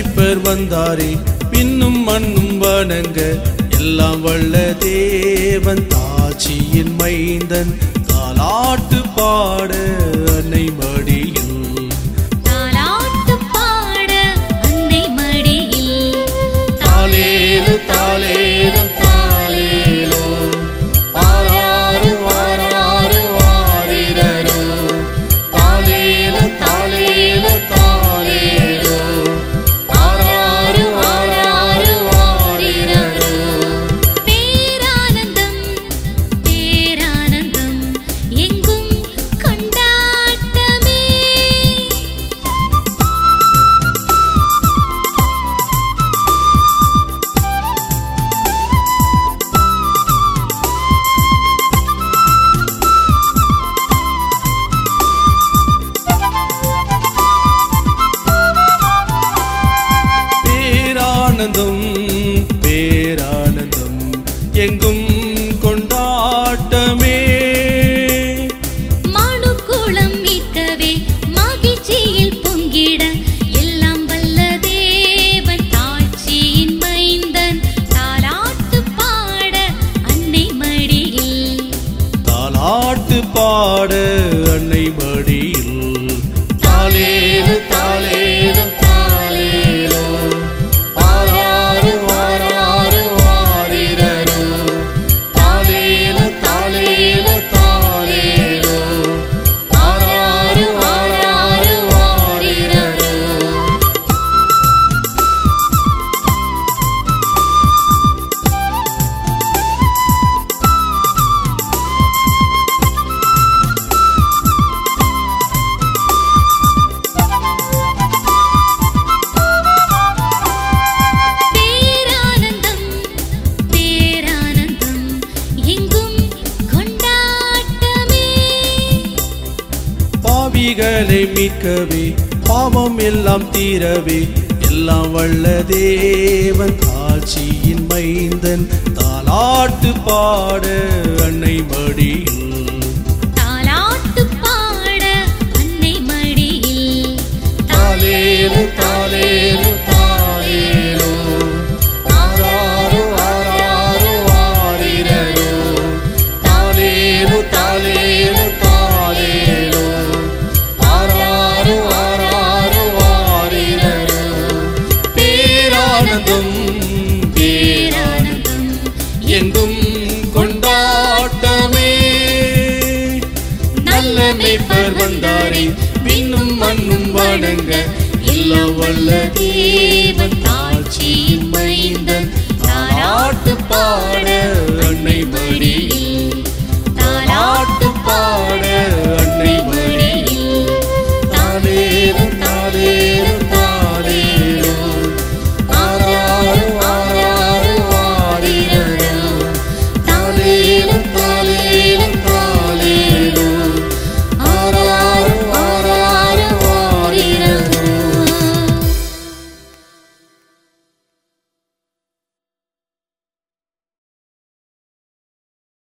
மீட்பர் வந்தாரே பின்னும் மண்ணும் வணங்க எல்லாம் வல்ல தேவன் தாட்சியின் மைந்தன் தாலாட்டு பாட அன்னை மடியில் தாலாட்டு பாட அன்னை மடியில் தாலேலு தாலேலு தாலேலோ ஆராரு ஆராரு ஆரிரரோ தாலேலு தாலேலு தாலேலோ ஆராரு ஆராரு ஆரிரரோ பேரானந்தம் பேரானந்தம் எங்கும் கொண்டாட்டமே பேரானந்தம் பேரானந்தம் எங்கும் கொண்டாட்டமே மானுக்குளம் மீட்கவே மகிழ்ச்சியில் பொங்கிட எல்லாம் வல்ல தேவன் தாட்சியின் மைந்தன் தாலாட்டு பாட அன்னை மடியில் தாலாட்டு பாட அன்னை மடியில் தாலேலு தாலேலு தாலேலோ ஆராரு ஆராரு ஆரிரரோ தாலேலு தாலேலு தாலேலோ ஆராரு ஆராரு ஆரிரரோ பேரானந்தம் பேரானந்தம் எங்கும் கொண்டாட்டமே பாவிகளை மீட்கவே பாவம் எல்லாம் தீரவே எல்லாம் வல்ல தேவன் ஆட்சியின் மைந்தன் தாலாட்டு பாட அன்னை மடியில் தாலாட்டு பாட அன்னை மடியில் தாலேலு தாலேலு தாலேலோ ஆராரு ஆராரு ஆரிரரோ தாலேலு தாலேலு தாலேலோ ஆராரு ஆராரு ஆரிரரோ பேரானந்தம் பேரானந்தம் எங்கும் கொண்டாட்டமே நல்ல மேய்ப்பர் வந்தாரே விண்ணும் மண்ணும் வணங்க எல்லாம் வல்ல தேவன் தாட்சியின் மைந்தன் தாலாட்டு பாட அன்னை மடியில்